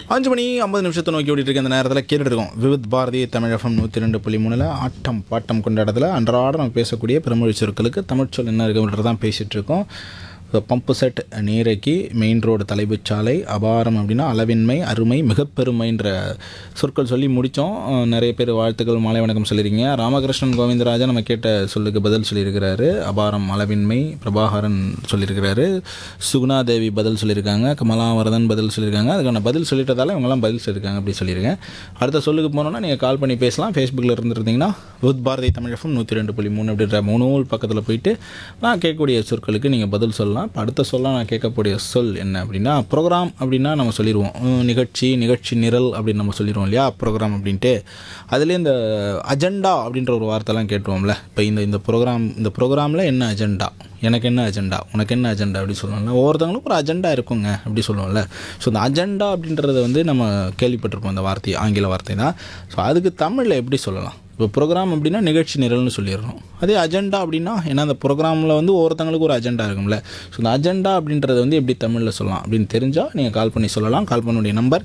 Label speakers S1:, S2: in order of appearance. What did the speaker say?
S1: அஞ்சு மணி ஐம்பது நிமிஷத்தை நோக்கி ஓடிட்டு இருக்க அந்த நேரத்தில் கேட்டுட்டு இருக்கோம் விவித் பாரதி தமிழகம் நூற்றி ரெண்டு புள்ளி மூணில் ஆட்டம் பாட்டம் கொண்ட இடத்துல அன்றாடம் நம்ம பேசக்கூடிய பிறமொழி சொற்களுக்கு தமிழ்ச்சொல் என்ன இருக்குன்றது தான் பேசிகிட்டு இருக்கோம் இப்போ பம்பு செட் நீரைக்கு மெயின் ரோடு தலைப்புச் சாலை அபாரம் அப்படின்னா அளவின்மை அருமை மிகப்பெருமைன்ற சொற்கள் சொல்லி முடித்தோம் நிறைய பேர் வாழ்த்துக்கள் மாலை வணக்கம் சொல்லியிருக்கீங்க ராமகிருஷ்ணன் கோவிந்தராஜன் நம்ம கேட்ட சொல்லுக்கு பதில் சொல்லியிருக்கிறாரு அபாரம் அளவின்மை பிரபாகரன் சொல்லியிருக்கிறாரு சுகுணா தேவி பதில் சொல்லியிருக்காங்க கமலாவரதன் பதில் சொல்லியிருக்காங்க அதுக்கான பதில் சொல்லிட்டதால இவங்கெல்லாம் பதில் சொல்லியிருக்காங்க அப்படி சொல்லியிருக்கேன் அடுத்த சொல்லுக்கு போனோன்னா நீங்கள் கால் பண்ணி பேசலாம் ஃபேஸ்புக்கில் இருந்துருந்தீங்கன்னா வித் பாரதி தமிழகம் நூற்றி ரெண்டு புள்ளி மூணு அப்படின்ற மூணு பக்கத்தில் போயிட்டு நான் கேட்கக்கூடிய சொற்களுக்கு நீங்கள் பதில் சொல்லலாம் இப்போ அடுத்த சொல்ல நான் கேட்கக்கூடிய சொல் என்ன அப்படின்னா ப்ரோக்ராம் அப்படின்னா நம்ம சொல்லிடுவோம் உம், நிகழ்ச்சி நிகழ்ச்சி நிரல் அப்படின்னு நம்ம சொல்லிடுவோம் இல்லையா ப்ரோக்ராம் அப்படின்ட்டு அதுலேயே இந்த அஜெண்டா அப்படின்ற ஒரு வார்த்தைலாம் கேட்டுருவோம்ல இப்போ இந்த இந்த ப்ரோக்ராம் இந்த ப்ரோக்ராமில் என்ன அஜெண்டா எனக்கு என்ன அஜெண்டா உனக்கு என்ன அஜெண்டா அப்படி சொல்லணும்ல ஒவ்வொருத்தவங்களுக்கும் ஒரு அஜெண்டா இருக்குங்க அப்படி சொல்லுவோம்ல ஸோ இந்த அஜெண்டா அப்படின்றத வந்து நம்ம கேள்விப்பட்டிருப்போம் அந்த வார்த்தை ஆங்கில வார்த்தை தான் ஸோ அதுக்கு தமிழில் எப்படி சொல்லலாம் இப்போ ப்ரோக்ராம் அப்படின்னா நிகழ்ச்சி நிரல்னு சொல்லிடுறோம் அதே அஜெண்டா அப்படின்னா ஏன்னா அந்த ப்ரோக்ராமில் வந்து ஒவ்வொருத்தங்களுக்கு ஒரு அஜெண்டா இருக்கும்ல ஸோ இந்த அஜெண்டா அப்படின்றத வந்து எப்படி தமிழில் சொல்லலாம் அப்படின்னு தெரிஞ்சால் நீங்கள் கால் பண்ணி சொல்லலாம் கால் பண்ணக்கூடிய நம்பர்